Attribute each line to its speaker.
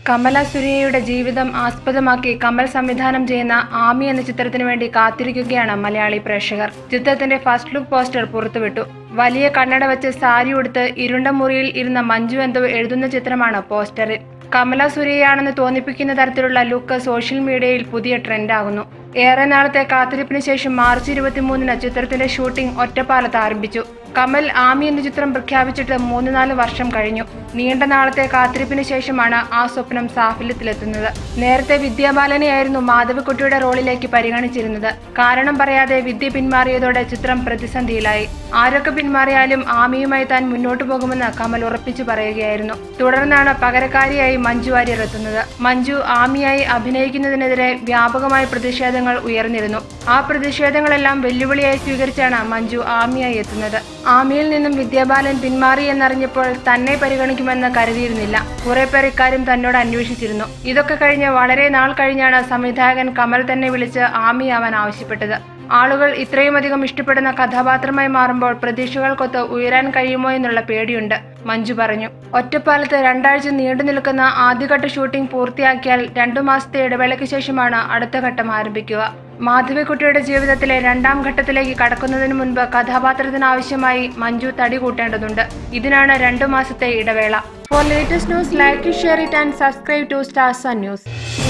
Speaker 1: കമല സുരയ്യയുടെ ജീവിതം ആസ്പദമാക്കി കമൽ സംവിധാനം ചെയ്യുന്ന ആമി എന്ന ചിത്രത്തിനു വേണ്ടി കാത്തിരിക്കുകയാണ് മലയാളി പ്രേക്ഷകർ ചിത്രത്തിന്റെ ഫസ്റ്റ് ലുക്ക് പോസ്റ്റർ പുറത്തുവിട്ടു വലിയ കണ്ണട വെച്ച് സാരി ഉടുത്ത് ഇരുണ്ട മുറിയിൽ ഇരുന്ന മഞ്ജു എന്തോ എഴുതുന്ന ചിത്രമാണ് പോസ്റ്ററിൽ കമല സുരയ്യാണെന്ന് തോന്നിപ്പിക്കുന്ന തരത്തിലുള്ള ലുക്ക് സോഷ്യൽ മീഡിയയിൽ പുതിയ ട്രെൻഡാകുന്നു ഏറെ നാളത്തെ കാത്തിരിപ്പിന് ശേഷം മാർച്ച് ഇരുപത്തിമൂന്നിന് ചിത്രത്തിന്റെ ഷൂട്ടിംഗ് ഒറ്റപ്പാലത്ത് ആരംഭിച്ചു കമൽ ആമി എന്ന ചിത്രം പ്രഖ്യാപിച്ചിട്ട് മൂന്ന് നാല് വർഷം കഴിഞ്ഞു നീണ്ട നാളത്തെ കാത്തിരിപ്പിന് ശേഷമാണ് ആ സ്വപ്നം സാഫല്യത്തിലെത്തുന്നത് നേരത്തെ വിദ്യാബാലനെയായിരുന്നു മാധവിക്കുട്ടിയുടെ റോളിലേക്ക് പരിഗണിച്ചിരുന്നത് കാരണം പറയാതെ വിദ്യ പിന്മാറിയതോടെ ചിത്രം പ്രതിസന്ധിയിലായി ആരൊക്കെ പിന്മാറിയാലും ആമിയുമായി താൻ മുന്നോട്ടു പോകുമെന്ന് കമൽ ഉറപ്പിച്ചു പറയുകയായിരുന്നു തുടർന്നാണ് പകരക്കാരിയായി മഞ്ജു വാര്യർ എത്തുന്നത് മഞ്ജു ആമിയായി അഭിനയിക്കുന്നതിനെതിരെ വ്യാപകമായ പ്രതിഷേധങ്ങൾ ഉയർന്നിരുന്നു ആ പ്രതിഷേധങ്ങളെല്ലാം വെല്ലുവിളിയായി സ്വീകരിച്ചാണ് മഞ്ജു ആമിയായി എത്തുന്നത് ആമിയിൽ നിന്നും വിദ്യാബാലൻ പിന്മാറി എന്നറിഞ്ഞപ്പോൾ തന്നെ പരിഗണിക്കുമെന്ന് കരുതിയിരുന്നില്ല കുറെ പേർ ഇക്കാര്യം തന്നോട് അന്വേഷിച്ചിരുന്നു ഇതൊക്കെ കഴിഞ്ഞ് വളരെ നാൾ കഴിഞ്ഞാണ് സംവിധായകൻ കമൽ തന്നെ വിളിച്ച് ആമിയാവാൻ ആവശ്യപ്പെട്ടത് ആളുകൾ ഇത്രയുമധികം ഇഷ്ടപ്പെടുന്ന കഥാപാത്രമായി മാറുമ്പോൾ പ്രതീക്ഷകൾക്കൊത്ത് ഉയരാൻ കഴിയുമോ എന്നുള്ള പേടിയുണ്ട് മഞ്ജു പറഞ്ഞു ഒറ്റപ്പാലത്ത് രണ്ടാഴ്ച നീണ്ടു നിൽക്കുന്ന ആദ്യഘട്ട ഷൂട്ടിംഗ് പൂർത്തിയാക്കിയാൽ രണ്ടു മാസത്തെ ഇടവേളയ്ക്ക് ശേഷമാണ് അടുത്ത ഘട്ടം ആരംഭിക്കുക മാധവിക്കുട്ടിയുടെ ജീവിതത്തിലെ രണ്ടാം ഘട്ടത്തിലേക്ക് കടക്കുന്നതിന് മുൻപ് കഥാപാത്രത്തിനാവശ്യമായി മഞ്ജു തടി കൂട്ടേണ്ടതുണ്ട് ഇതിനാണ് രണ്ടു മാസത്തെ ഇടവേള for latest news like share it and subscribe to stars news